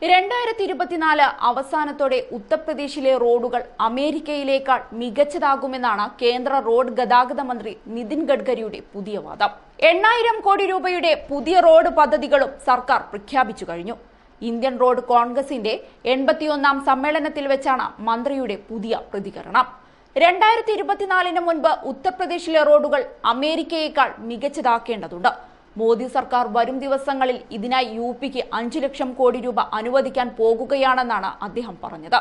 രണ്ടായിരത്തി ഇരുപത്തിനാല് അവസാനത്തോടെ ഉത്തർപ്രദേശിലെ റോഡുകൾ അമേരിക്കയിലേക്കാൾ മികച്ചതാകുമെന്നാണ് കേന്ദ്ര റോഡ് ഗതാഗത മന്ത്രി നിതിൻ ഗഡ്കരിയുടെ പുതിയ വാദം എണ്ണായിരം കോടി രൂപയുടെ പുതിയ റോഡ് പദ്ധതികളും സർക്കാർ പ്രഖ്യാപിച്ചു കഴിഞ്ഞു ഇന്ത്യൻ റോഡ് കോൺഗ്രസിന്റെ എൺപത്തിയൊന്നാം സമ്മേളനത്തിൽ വെച്ചാണ് മന്ത്രിയുടെ പുതിയ പ്രതികരണം രണ്ടായിരത്തി ഇരുപത്തിനാലിന് മുൻപ് ഉത്തർപ്രദേശിലെ റോഡുകൾ അമേരിക്കയേക്കാൾ മികച്ചതാക്കേണ്ടതുണ്ട് മോദി സർക്കാർ വരും ദിവസങ്ങളിൽ ഇതിനായി യു പിക്ക് അഞ്ചു ലക്ഷം കോടി രൂപ അനുവദിക്കാൻ പോകുകയാണെന്നാണ് അദ്ദേഹം പറഞ്ഞത്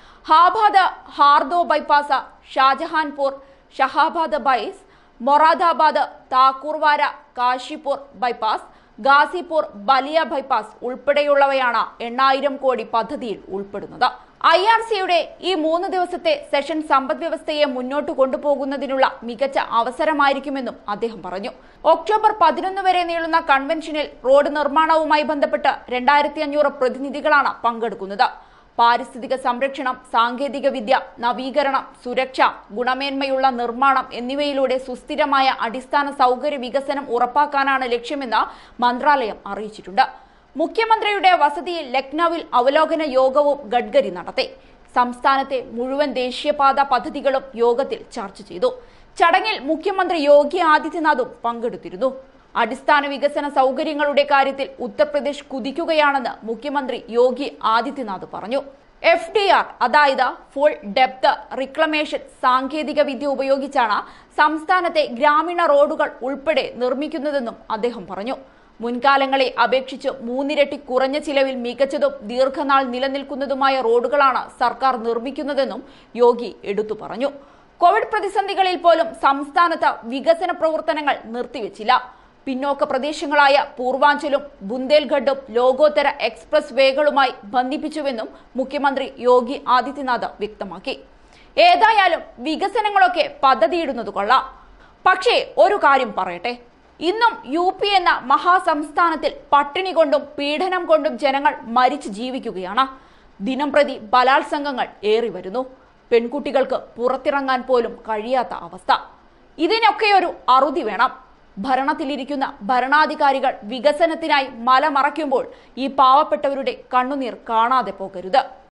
ഹാബാദ് ഹാർദോ ബൈപ്പാസ് ഷാജഹാൻപൂർ ഷഹാബാദ് ബൈസ് മൊറാദാബാദ് താക്കൂർവാര കാശിപൂർ ബൈപ്പാസ് ഗാസിപൂർ ബലിയ ബൈപ്പാസ് ഉൾപ്പെടെയുള്ളവയാണ് എണ്ണായിരം കോടി പദ്ധതിയിൽ ഉൾപ്പെടുന്നത് ഐ ആർ സിയുടെ ഈ മൂന്ന് ദിവസത്തെ സെഷൻ സമ്പദ് വ്യവസ്ഥയെ മുന്നോട്ട് കൊണ്ടുപോകുന്നതിനുള്ള മികച്ച അവസരമായിരിക്കുമെന്നും അദ്ദേഹം പറഞ്ഞു ഒക്ടോബർ പതിനൊന്ന് വരെ നീളുന്ന കൺവെൻഷനിൽ റോഡ് നിർമ്മാണവുമായി ബന്ധപ്പെട്ട് രണ്ടായിരത്തി അഞ്ഞൂറ് പ്രതിനിധികളാണ് പങ്കെടുക്കുന്നത് പാരിസ്ഥിതിക സംരക്ഷണം സാങ്കേതിക വിദ്യ നവീകരണം സുരക്ഷ ഗുണമേന്മയുള്ള നിർമ്മാണം എന്നിവയിലൂടെ സുസ്ഥിരമായ അടിസ്ഥാന സൗകര്യ വികസനം ഉറപ്പാക്കാനാണ് ലക്ഷ്യമെന്ന് മന്ത്രാലയം അറിയിച്ചിട്ടുണ്ട് മുഖ്യമന്ത്രിയുടെ വസതിയിൽ ലക്നൌവിൽ അവലോകന യോഗവും ഗഡ്കരി നടത്തി സംസ്ഥാനത്തെ മുഴുവൻ ദേശീയപാത പദ്ധതികളും യോഗത്തിൽ ചർച്ച ചെയ്തു ചടങ്ങിൽ മുഖ്യമന്ത്രി യോഗി ആദിത്യനാഥും പങ്കെടുത്തിരുന്നു അടിസ്ഥാന വികസന സൗകര്യങ്ങളുടെ കാര്യത്തിൽ ഉത്തർപ്രദേശ് കുതിക്കുകയാണെന്ന് മുഖ്യമന്ത്രി യോഗി ആദിത്യനാഥ് പറഞ്ഞു എഫ് ഡി ആർ അതായത് ഫുൾ ഡെപ്ത് റിക്ലമേഷൻ സാങ്കേതിക വിദ്യ ഉപയോഗിച്ചാണ് സംസ്ഥാനത്തെ ഗ്രാമീണ റോഡുകൾ ഉൾപ്പെടെ നിർമ്മിക്കുന്നതെന്നും അദ്ദേഹം പറഞ്ഞു മുൻകാലങ്ങളെ അപേക്ഷിച്ച് മൂന്നിരട്ടി കുറഞ്ഞ ചിലവിൽ മികച്ചതും ദീർഘനാൾ നിലനിൽക്കുന്നതുമായ റോഡുകളാണ് സർക്കാർ നിർമ്മിക്കുന്നതെന്നും യോഗി എടുത്തു പറഞ്ഞു കോവിഡ് പ്രതിസന്ധികളിൽ പോലും സംസ്ഥാനത്ത് വികസന പ്രവർത്തനങ്ങൾ നിർത്തിവെച്ചില്ല പിന്നോക്ക പ്രദേശങ്ങളായ പൂർവാഞ്ചലും ബുന്ദേൽഖണ്ഡും ലോകോത്തര എക്സ്പ്രസ് വേകളുമായി ബന്ധിപ്പിച്ചുവെന്നും മുഖ്യമന്ത്രി യോഗി ആദിത്യനാഥ് വ്യക്തമാക്കി ഏതായാലും വികസനങ്ങളൊക്കെ പദ്ധതിയിടുന്നത് കൊള്ളാം പക്ഷേ ഒരു കാര്യം പറയട്ടെ ഇന്നും യു പി എന്ന മഹാസംസ്ഥാനത്തിൽ പട്ടിണി കൊണ്ടും പീഡനം കൊണ്ടും ജനങ്ങൾ മരിച്ചു ജീവിക്കുകയാണ് ദിനം പ്രതി ബലാത്സംഗങ്ങൾ ഏറി വരുന്നു പെൺകുട്ടികൾക്ക് പുറത്തിറങ്ങാൻ പോലും കഴിയാത്ത അവസ്ഥ ഇതിനൊക്കെ ഒരു അറുതി വേണം ഭരണത്തിലിരിക്കുന്ന ഭരണാധികാരികൾ വികസനത്തിനായി മലമറയ്ക്കുമ്പോൾ ഈ പാവപ്പെട്ടവരുടെ കണ്ണുനീർ കാണാതെ പോകരുത്